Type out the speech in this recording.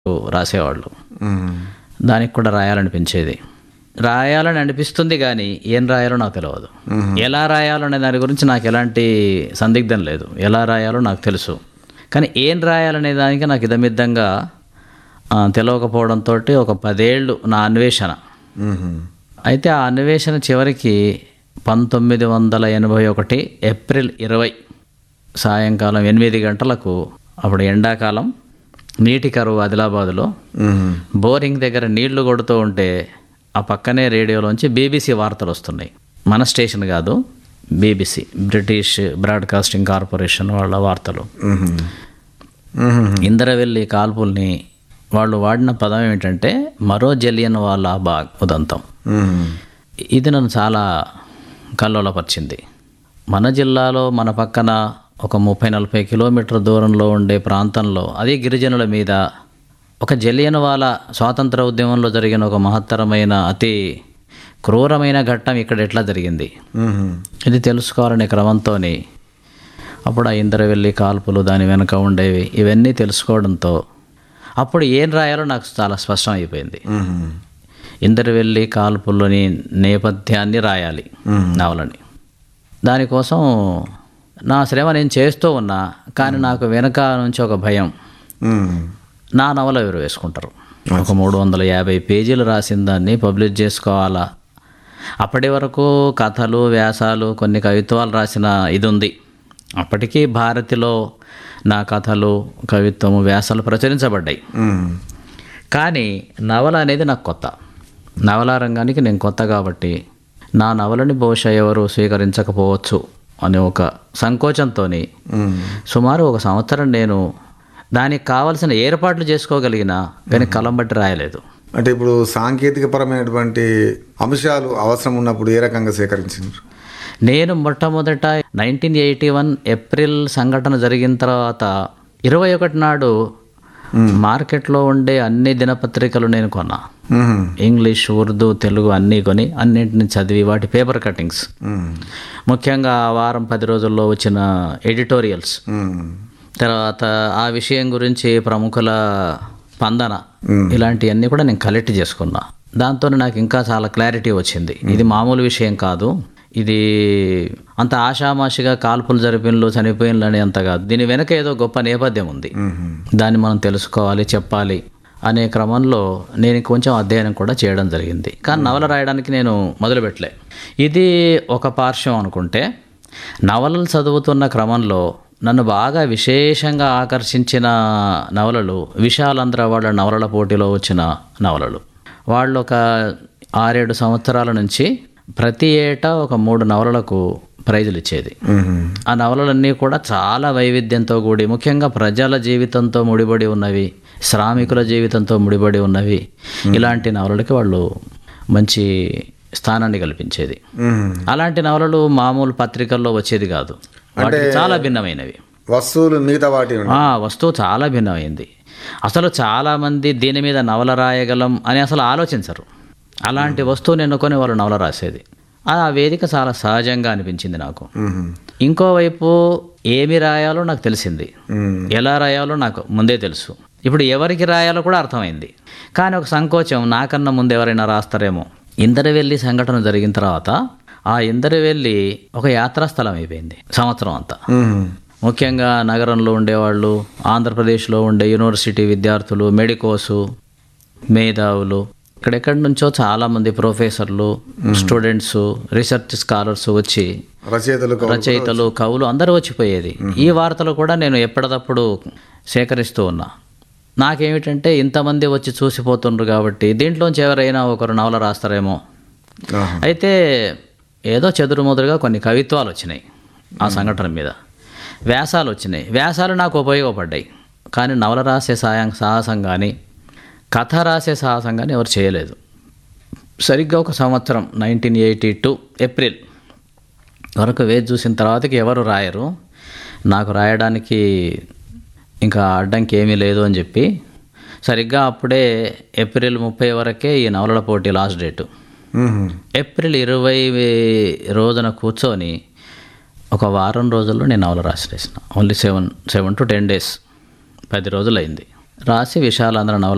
రాసేవాళ్ళు మ్మ్. దానికి కూడా రాయాలనిపించేది రాయాలని అనిపిస్తుంది కానీ ఏం రాయాలో నాకు తెలియదు ఎలా రాయాలో అనే దాని గురించి నాకు ఎలాంటి సందిగ్ధం లేదు ఎలా రాయాలో నాకు తెలుసు కానీ ఏం రాయాలనే దానికి నాకు ఇదమిద్దంగా ఆ, తెలియకపోవడంతో ఒక పదేళ్ళు నా అన్వేషణ మ్మ్. అయితే ఆ అన్వేషణ చివరికి పంతొమ్మిది వందల ఎనభై ఒకటి ఏప్రిల్ ఇరవై సాయంకాలం ఎనిమిది గంటలకు అప్పుడు ఎండాకాలం నీటి కరువు ఆదిలాబాదులో మ్మ్. బోరింగ్ దగ్గర నీళ్లు కొడుతూ ఉంటే ఆ పక్కనే రేడియోలోంచి బీబీసీ వార్తలు వస్తున్నాయి మన స్టేషన్ కాదు బీబీసీ బ్రిటిష్ బ్రాడ్కాస్టింగ్ కార్పొరేషన్ వాళ్ళ వార్తలు మ్మ్. మ్మ్. ఇందరవెల్లి కాల్పుల్ని వాళ్ళు వాడిన పదం ఏమిటంటే మరో జలియన్ వాళ్ళ బాగ్ ఉదంతం మ్మ్. ఇది నన్ను చాలా కల్లోలపరిచింది మన జిల్లాలో మన పక్కన ఒక ముప్పై నలభై కిలోమీటర్ దూరంలో ఉండే ప్రాంతంలో అదే గిరిజనుల మీద ఒక జలియన్ వాల స్వాతంత్ర ఉద్యమంలో జరిగిన ఒక మహత్తరమైన అతి క్రూరమైన ఘట్టం ఇక్కడ ఎట్లా జరిగింది మ్మ్. ఇది తెలుసుకోవాలనే క్రమంతోని అప్పుడు ఆ ఇంద్రవెల్లి కాల్పులు దాని వెనుక ఉండేవి ఇవన్నీ తెలుసుకోవడంతో అప్పుడు ఏం రాయాలో నాకు చాలా స్పష్టం అయిపోయింది మ్మ్. ఇంద్రవెల్లి కాల్పుల్లోని నేపథ్యాన్ని రాయాలి నవలని దానికోసం నా శ్రమ నేను చేస్తూ ఉన్నా కానీ నాకు వెనక నుంచి ఒక భయం మ్మ్. నా నవల ఎవరు వేసుకుంటారు ఒక మూడు వందల యాభై పేజీలు రాసిన దాన్ని పబ్లిష్ చేసుకోవాలా అప్పటి వరకు కథలు వ్యాసాలు కొన్ని కవిత్వాలు రాసిన ఇది ఉంది అప్పటికీ భారతిలో నా కథలు కవిత్వము వ్యాసాలు ప్రచురించబడ్డాయి మ్మ్. కానీ నవల అనేది నాకు కొత్త నవలా రంగానికి నేను కొత్త కాబట్టి నా నవలని బహుశా ఎవరు స్వీకరించకపోవచ్చు అనే ఒక సంకోచంతో మ్మ్. సుమారు ఒక సంవత్సరం నేను దానికి కావలసిన ఏర్పాట్లు చేసుకోగలిగిన కానీ కలం బట్టి రాయలేదు అంటే ఇప్పుడు సాంకేతికపరమైనటువంటి అంశాలు అవసరం ఉన్నప్పుడు ఏ రకంగా సేకరించారు నేను మొట్టమొదట నైన్టీన్ ఎయిటీ వన్ ఏప్రిల్ సంఘటన జరిగిన తర్వాత ఇరవై ఒకటి నాడు మార్కెట్లో ఉండే అన్ని దినపత్రికలు నేను కొన్నా మ్మ్. ఇంగ్లీష్ ఉర్దూ తెలుగు అన్నీ కొని అన్నింటిని చదివి వాటి పేపర్ కటింగ్స్ మ్మ్. ముఖ్యంగా ఆ వారం పది రోజుల్లో వచ్చిన ఎడిటోరియల్స్ మ్మ్. తర్వాత ఆ విషయం గురించి ప్రముఖుల స్పందన ఇలాంటివన్నీ కూడా నేను కలెక్ట్ చేసుకున్నా దాంతో నాకు ఇంకా చాలా క్లారిటీ వచ్చింది ఇది మామూలు విషయం కాదు ఇది అంత ఆషామాషిగా కాల్పులు జరిపినలు చనిపోయినలు అని అంత కాదు దీని వెనక ఏదో గొప్ప నేపథ్యం ఉంది మ్మ్. దాన్ని మనం తెలుసుకోవాలి చెప్పాలి అనే క్రమంలో నేను కొంచెం అధ్యయనం కూడా చేయడం జరిగింది కానీ నవల రాయడానికి నేను మొదలుపెట్టలే ఇది ఒక పార్శ్వం అనుకుంటే నవలలు చదువుతున్న క్రమంలో నన్ను బాగా విశేషంగా ఆకర్షించిన నవలలు విశాలాంధ్ర వాళ్ళ నవలల పోటీలో వచ్చిన నవలలు వాళ్ళు ఒక ఆరేడు సంవత్సరాల నుంచి ప్రతి ఏటా ఒక మూడు నవలలకు ప్రైజులు ఇచ్చేది మ్మ్. ఆ నవలలన్నీ కూడా చాలా వైవిధ్యంతో కూడి ముఖ్యంగా ప్రజల జీవితంతో ముడిపడి ఉన్నవి శ్రామికుల జీవితంతో ముడిపడి ఉన్నవి ఇలాంటి నవలలకి వాళ్ళు మంచి స్థానాన్ని కల్పించేది మ్మ్. అలాంటి నవలలు మామూలు పత్రికల్లో వచ్చేది కాదు వాటికి చాలా భిన్నమైనవి వస్తువులు మిగతా వాటి ఉండే. ఆ వస్తువు చాలా భిన్నమైంది అసలు చాలామంది దీని మీద నవల రాయగలం అని అసలు ఆలోచించరు అలాంటి వస్తువుని ఎన్నుకొని వాళ్ళు నవల రాసేది ఆ వేదిక చాలా సహజంగా అనిపించింది నాకు మ్మ్. ఇంకోవైపు ఏమి రాయాలో నాకు తెలిసింది మ్మ్. ఎలా రాయాలో నాకు ముందే తెలుసు ఇప్పుడు ఎవరికి రాయాలో కూడా అర్థమైంది కానీ ఒక సంకోచం నాకన్నా ముందు ఎవరైనా రాస్తారేమో ఇందరవెల్లి సంఘటన జరిగిన తర్వాత ఆ ఇందరవెల్లి ఒక యాత్రాస్థలం అయిపోయింది సంవత్సరం అంతా మ్మ్. ముఖ్యంగా నగరంలో ఉండేవాళ్ళు ఆంధ్రప్రదేశ్లో ఉండే యూనివర్సిటీ విద్యార్థులు మెడికోసు మేధావులు ఇక్కడెక్కడి నుంచో చాలామంది ప్రొఫెసర్లు స్టూడెంట్స్ రీసెర్చ్ స్కాలర్స్ వచ్చి రచయితలు కవులు. రచయితలు కవులు అందరూ వచ్చిపోయేది ఈ వార్తలు కూడా నేను ఎప్పటికప్పుడు సేకరిస్తూ ఉన్నా నాకేమిటంటే ఇంతమంది వచ్చి చూసిపోతుండ్రు కాబట్టి దీంట్లోంచి ఎవరైనా ఒకరు నవల రాస్తారేమో ఆహా. అయితే ఏదో చెదురుముదురుగా కొన్ని కవిత్వాలు వచ్చినాయి ఆ సంఘటన మీద వ్యాసాలు వచ్చినాయి వ్యాసాలు నాకు ఉపయోగపడ్డాయి కానీ నవల రాసే సాయం సాహసం కానీ కథ రాసే సాహసం కానీ ఎవరు చేయలేదు సరిగ్గా ఒక సంవత్సరం నైన్టీన్ ఎయిటీ టూ ఏప్రిల్ వరకు వేచి చూసిన తర్వాతకి ఎవరు రాయరు నాకు రాయడానికి ఇంకా అడ్డంకి ఏమీ లేదు అని చెప్పి సరిగ్గా అప్పుడే ఏప్రిల్ ముప్పై వరకే ఈ నవలల పోటీ లాస్ట్ డేటు మ్మ్. ఏప్రిల్ ఇరవై రోజున కూర్చొని ఒక వారం రోజుల్లో నేను నవల రాసేసిన only seven seven to ten days పది రోజులు అయింది రాసి విశాలాంధ్ర నవల